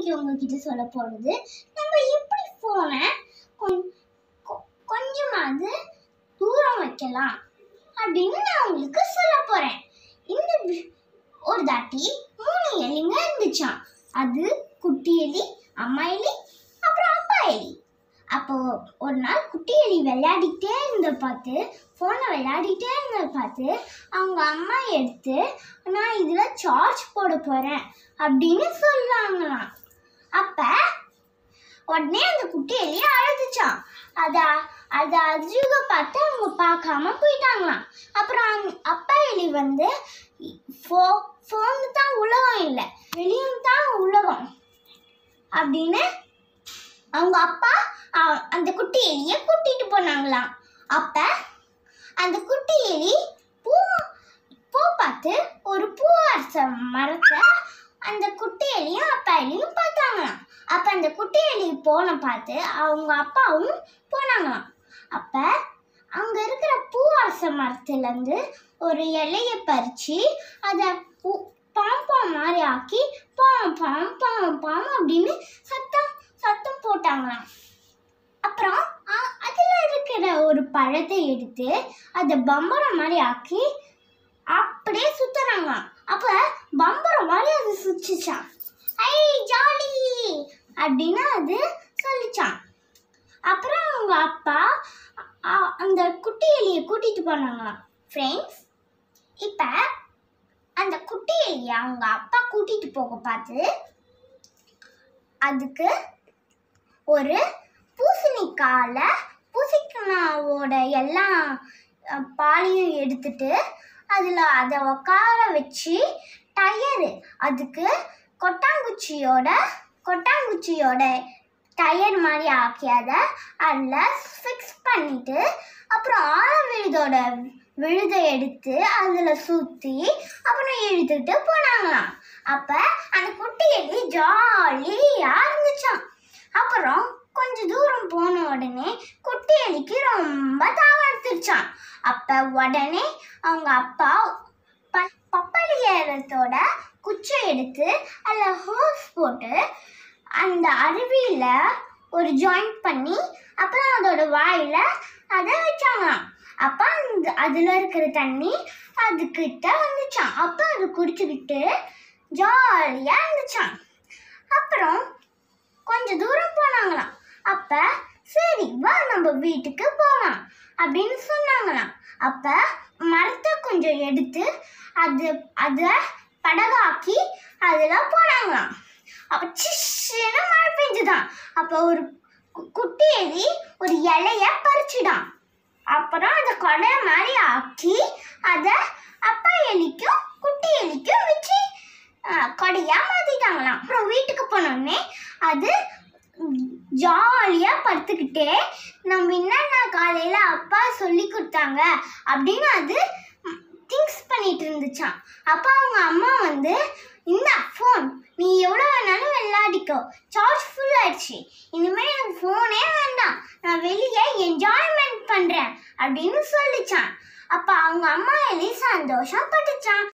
இன்னைக்கு உங்ககிட்ட சொல்ல போறது நம்ம எப்படி ஃபோனை கொஞ்சமாவது தூரம் வைக்கலாம் அப்படின்னு நான் உங்களுக்கு சொல்ல போறேன் இந்த வி- ஒரு தாட்டி மூணு எலிங்க இருந்துச்சாம் அது குட்டி எலி அம்மா எலி அப்புறம் அப்பா எலி அப்போ ஒரு நாள் குட்டி எலி விளையாடிட்டே இருந்த பார்த்து ஃபோனை விளையாடிட்டே இருந்த பார்த்து அவங்க அம்மா எடுத்து நான் இதில் சார்ஜ் போட போகிறேன் அப்படின்னு சொல்லாங்களாம் அப்போ உடனே அந்த குட்டி எலி அழுதுச்சான் அதை அதை அஜுக பார்த்து அவங்க பார்க்காம போயிட்டாங்களாம் அப்புறம் அந்த அப்பா எலி வந்து ஃபோ ஃபோனு தான் உலகம் இல்லை வெளியும் தான் உலகம் அப்படின்னு அவங்க அப்பா அ- அந்த குட்டி எலியை கூட்டிட்டு போனாங்களாம் அப்ப அந்த குட்டி எலி பூ பூ பார்த்து ஒரு பூவரச மரத்தை அந்த குட்டி எலியும் அப்பா எலியும் பார்த்தாங்களாம் அப்ப அந்த குட்டி எலி போன பார்த்து அவங்க அப்பாவும் போனாங்களாம் அப்ப அங்க இருக்கிற பூவரச மரத்துல இருந்து ஒரு இலைய பறிச்சு அதை பாம்பம் மாதிரி ஆக்கி பாம் பாம் பாம் பாம் அப்படின்னு சத்தம் சத்தம் போட்டாங்களாம் அப்புறம் அ- அதுல இருக்கிற ஒரு பழத்தை எடுத்து அதை பம்பரம் மாதிரி ஆக்கி அப்படியே சுத்துறாங்களாம் அப்ப பம்பரம் மாதிரி அது சுச்சுச்சான் ஐ ஜாலி அப்படின்னு அது சொல்லிச்சான் அப்புறம் அவங்க அப்பா அ- அந்த குட்டி எலியை கூட்டிட்டு போனாங்களாம் ஃப்ரெண்ட்ஸ் இப்ப அந்த குட்டி எலியை அவங்க அப்பா கூட்டிட்டு போக பார்த்து அதுக்கு ஒரு பூசணிக்கால பூசணிக்காவோட எல்லா அஹ், பாலையும் எடுத்துட்டு அதில் அதை உட்கார வச்சு டயரு அதுக்கு கொட்டாங்குச்சியோட கொட்டாங்குச்சியோட டயர் மாதிரி ஆக்கி அதை அதில் ஃபிக்ஸ் பண்ணிட்டு அப்புறம் ஆழ விழுதோட விழுதை எடுத்து அதில் சுற்றி அப்புறம் இழுத்துட்டு போனாங்களாம் அப்போ அந்த குட்டி எலி ஜாலியாக இருந்துச்சாம் அப்புறம் கொஞ்ச தூரம் போன உடனே குட்டி எலிக்கு ரொம்ப தாகம் எடுத்துருச்சான் அப்ப உடனே அவங்க அப்பா ப- பப்பாளி ஏரத்தோட குச்சை எடுத்து அதில் ஹோஸ் போட்டு அந்த அருவியில ஒரு ஜாயிண்ட் பண்ணி அப்புறம் அதோட வாயில அதை வச்சாங்களாம் அப்ப அந்த அதுல இருக்கிற தண்ணி அதுக்கிட்ட வந்துச்சான் அப்ப அது குடிச்சுக்கிட்டு ஜாலியா இருந்துச்சான் அப்புறம் கொஞ்ச தூரம் போனாங்களாம் அப்ப சரி வா நம்ம வீட்டுக்கு போகலாம் அப்படின்னு சொன்னாங்களாம் அப்ப மரத்தை கொஞ்சம் எடுத்து அது அதை படகாக்கி அதுல போனாங்களாம் அப்ப சிஷ்னு மழை பெஞ்சுதான் அப்ப ஒரு கு- குட்டி எலி ஒரு இலைய பறிச்சுடான் அப்புறம் அதை கொடை மாதிரி ஆக்கி அதை அப்பா எலிக்கும் குட்டி எலிக்கும் வச்சு அஹ், கொடையா மாத்திட்டாங்களாம் அப்புறம் வீட்டுக்கு போனோடனே அது ஜாலியா படுத்துக்கிட்டே நம்ம என்னென்ன காலையில அப்பா சொல்லி கொடுத்தாங்க அப்படின்னு அது திங்ஸ் பண்ணிட்டு இருந்துச்சாம் அப்போ அவங்க அம்மா வந்து இந்த ஃபோன் நீ எவ்வளோ வேணாலும் விளையாடிக்கோ சார்ஜ் ஃபுல் ஆயிடுச்சு இனிமேல் எனக்கு ஃபோனே வேண்டாம் நான் வெளியே என்ஜாய்மெண்ட் பண்ணுறேன் அப்படின்னு சொல்லிச்சான் அப்போ அவங்க அம்மா எலி சந்தோஷம் பட்டுச்சான்